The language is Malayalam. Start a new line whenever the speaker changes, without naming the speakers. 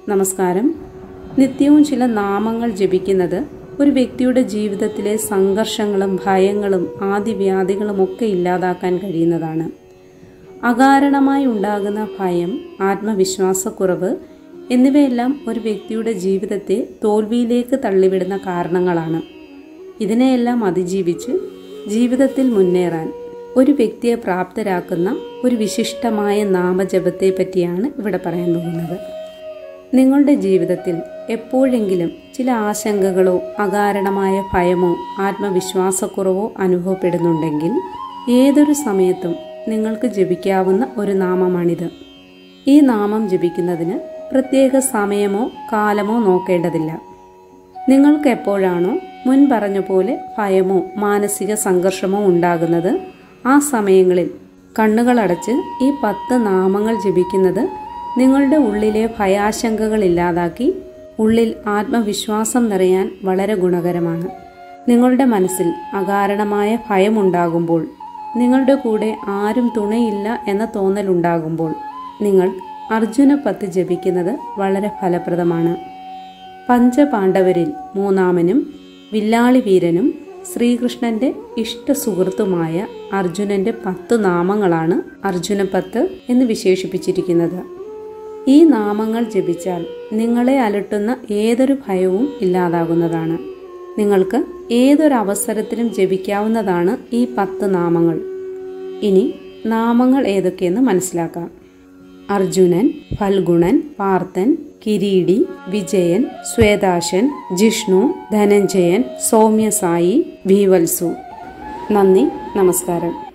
നമസ്കാരം നിത്യവും ചില നാമങ്ങൾ ജപിക്കുന്നത് ഒരു വ്യക്തിയുടെ ജീവിതത്തിലെ സംഘർഷങ്ങളും ഭയങ്ങളും ആദിവ്യാധികളും ഒക്കെ ഇല്ലാതാക്കാൻ കഴിയുന്നതാണ് അകാരണമായി ഉണ്ടാകുന്ന ഭയം ആത്മവിശ്വാസക്കുറവ് എന്നിവയെല്ലാം ഒരു വ്യക്തിയുടെ ജീവിതത്തെ തോൽവിയിലേക്ക് തള്ളിവിടുന്ന കാരണങ്ങളാണ് ഇതിനെയെല്ലാം അതിജീവിച്ച് ജീവിതത്തിൽ മുന്നേറാൻ ഒരു വ്യക്തിയെ പ്രാപ്തരാക്കുന്ന ഒരു വിശിഷ്ടമായ നാമജപത്തെ പറ്റിയാണ് ഇവിടെ പറയാൻ പോകുന്നത് നിങ്ങളുടെ ജീവിതത്തിൽ എപ്പോഴെങ്കിലും ചില ആശങ്കകളോ അകാരണമായ ഭയമോ ആത്മവിശ്വാസക്കുറവോ അനുഭവപ്പെടുന്നുണ്ടെങ്കിൽ ഏതൊരു സമയത്തും നിങ്ങൾക്ക് ജപിക്കാവുന്ന ഒരു നാമമാണിത് ഈ നാമം ജപിക്കുന്നതിന് പ്രത്യേക സമയമോ കാലമോ നോക്കേണ്ടതില്ല നിങ്ങൾക്ക് എപ്പോഴാണോ മുൻ പറഞ്ഞ പോലെ ഭയമോ മാനസിക സംഘർഷമോ ഉണ്ടാകുന്നത് ആ സമയങ്ങളിൽ കണ്ണുകളടച്ച് ഈ പത്ത് നാമങ്ങൾ ജപിക്കുന്നത് നിങ്ങളുടെ ഉള്ളിലെ ഭയാശങ്കകൾ ഇല്ലാതാക്കി ഉള്ളിൽ ആത്മവിശ്വാസം നിറയാൻ വളരെ ഗുണകരമാണ് നിങ്ങളുടെ മനസ്സിൽ അകാരണമായ ഭയമുണ്ടാകുമ്പോൾ നിങ്ങളുടെ കൂടെ ആരും തുണയില്ല എന്ന തോന്നലുണ്ടാകുമ്പോൾ നിങ്ങൾ അർജുന പത്ത് ജപിക്കുന്നത് വളരെ ഫലപ്രദമാണ് പഞ്ചപാണ്ഡവരിൽ മൂന്നാമനും വില്ലാളി വീരനും ശ്രീകൃഷ്ണന്റെ ഇഷ്ട സുഹൃത്തുമായ അർജുനന്റെ പത്ത് നാമങ്ങളാണ് അർജുന പത്ത് എന്ന് വിശേഷിപ്പിച്ചിരിക്കുന്നത് ഈ നാമങ്ങൾ ജപിച്ചാൽ നിങ്ങളെ അലട്ടുന്ന ഏതൊരു ഭയവും ഇല്ലാതാകുന്നതാണ് നിങ്ങൾക്ക് ഏതൊരു അവസരത്തിലും ജപിക്കാവുന്നതാണ് ഈ പത്ത് നാമങ്ങൾ ഇനി നാമങ്ങൾ ഏതൊക്കെയെന്ന് മനസ്സിലാക്കാം അർജുനൻ ഫൽഗുണൻ പാർത്ഥൻ കിരീടി വിജയൻ ശ്വേതാശൻ ജിഷ്ണു ധനഞ്ജയൻ സൗമ്യസായി ഭീവത്സു നന്ദി നമസ്കാരം